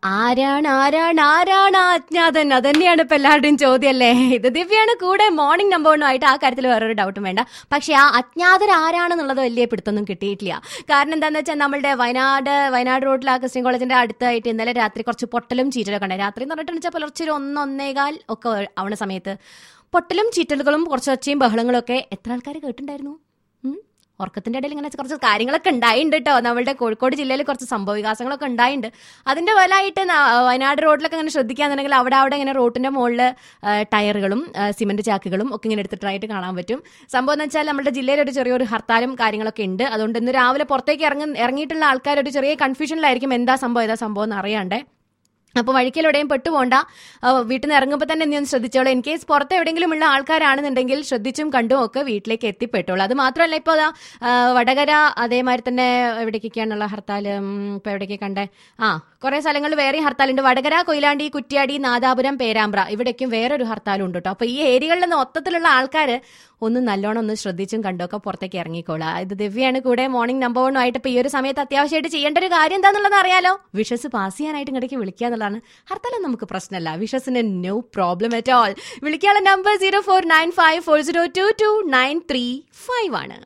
ആരാണ് ആരാണ് ആരാണ് ആ അജ്ഞാതൻ അതന്നെയാണ് ഇപ്പൊ എല്ലാവരുടെയും ചോദ്യം അല്ലേ ഇത് ദിവ്യാണ് കൂടെ മോർണിംഗ് നമ്പർ ഒന്നുമായിട്ട് ആ കാര്യത്തിൽ വേറൊരു ഡൗട്ടും വേണ്ട പക്ഷെ ആ അജ്ഞാതർ ആരാണെന്നുള്ളത് വലിയ പിടുത്തൊന്നും കിട്ടിയിട്ടില്ല കാരണം എന്താണെന്ന് വെച്ചാൽ നമ്മളുടെ വയനാട് വയനാട് റോഡിൽ ആ ക്രിസ്ത്യൻ കോളേജിന്റെ അടുത്തായിട്ട് ഇന്നലെ രാത്രി കുറച്ച് പൊട്ടലും ചീറ്റലൊക്കെ ഉണ്ടായി രാത്രി എന്ന് പറഞ്ഞിട്ടുണ്ടെങ്കിൽ പുലർച്ചെ ഒരു ഒന്നൊന്നേകാൽ ഒക്കെ ആവണ സമയത്ത് പൊട്ടലും ചീറ്റലുകളും കുറച്ച് ഒച്ചയും ബഹളങ്ങളും ഒക്കെ എത്ര ആൾക്കാർ കേട്ടിട്ടുണ്ടായിരുന്നു ഉം? ഉറക്കത്തിന്റെ ഇടയിൽ ഇങ്ങനെ കുറച്ച് കാര്യങ്ങളൊക്കെ ഉണ്ടായിട്ടുണ്ട് കേട്ടോ നമ്മളുടെ കോഴിക്കോട് ജില്ലയിൽ കുറച്ച് സംഭവ വികാസങ്ങളൊക്കെ ഉണ്ടായിട്ടുണ്ട് അതിന്റെ ഫലമായിട്ട് ന- വയനാട് റോഡിലൊക്കെ ഇങ്ങനെ ശ്രദ്ധിക്കുകയാണെന്നുണ്ടെങ്കിൽ അവിടെ അവിടെ ഇങ്ങനെ റോഡിന്റെ മുകളിൽ ടയറുകളും ആ, സിമന്റ് ചാക്കുകളും ഒക്കെ ഇങ്ങനെ എടുത്തിട്ടായിട്ട് കാണാൻ പറ്റും സംഭവം എന്ന് വെച്ചാൽ നമ്മുടെ ജില്ലയിൽ ഒരു ചെറിയൊരു ഹർത്താലും കാര്യങ്ങളൊക്കെ ഉണ്ട് അതുകൊണ്ട് ഇന്ന് രാവിലെ പുറത്തേക്ക് ഇറങ്ങി ഇറങ്ങിയിട്ടുള്ള ആൾക്കാർ ഒരു ചെറിയ കൺഫ്യൂഷനിലായിരിക്കും എന്താ സംഭവം ഏതാ സംഭവം എന്ന് അറിയാണ്ടേ അപ്പോൾ വഴിക്കലെവിടെയും പെട്ടുപോണ്ട ആ, വീട്ടിൽ നിന്ന് ഇറങ്ങുമ്പോൾ തന്നെ നീ ഒന്ന് ശ്രദ്ധിച്ചോളൂ ഇൻ കേസ് പുറത്ത് എവിടെയെങ്കിലും ഉള്ള ആൾക്കാരാണെന്നുണ്ടെങ്കിൽ ശ്രദ്ധിച്ചും കണ്ടും ഒക്കെ വീട്ടിലേക്ക് എത്തിപ്പെട്ടോളൂ അത് മാത്രമല്ല ഇപ്പോൾ അതാ ആ, വടകര അതേമാതിരി തന്നെ എവിടേക്കൊക്കെയാണുള്ള ഹർത്താൽ ഇപ്പോൾ എവിടേക്ക് കണ്ടേ ആ കുറേ സ്ഥലങ്ങളിൽ വേറെയും ഹർത്താലുണ്ട് വടകര കൊയിലാണ്ടി കുറ്റ്യാടി നാദാപുരം പേരാമ്പ്ര ഇവിടേക്കും വേറൊരു ഹർത്താലും ഉണ്ട് കേട്ടോ അപ്പോൾ ഈ ഏരിയകളിൽ നിന്ന് മൊത്തത്തിലുള്ള ആൾക്കാർ ഒന്ന് നല്ലോണം ഒന്ന് ശ്രദ്ധിച്ചും കണ്ടൊക്കെ പുറത്തേക്ക് ഇറങ്ങിക്കോളാം ഇത് ദിവ്യാണ് കൂടെ മോർണിംഗ് നമ്പർ വണ്ണും ആയിട്ട് ഇപ്പോൾ ഈ ഒരു സമയത്ത് അത്യാവശ്യമായിട്ട് ചെയ്യേണ്ട ഒരു കാര്യം എന്താണെന്നുള്ളത് അറിയാലോ വിഷസ് പാസ് ചെയ്യാനായിട്ട് ഇങ്ങടേക്ക് വിളിക്കുക എന്നുള്ളതാണ് ഹർത്താലും നമുക്ക് പ്രശ്നമല്ല വിഷസിന് നോ പ്രോബ്ലം അറ്റ് ഓൾ വിളിക്കാനുള്ള number zero four nine five four zero two two nine three five ആണ്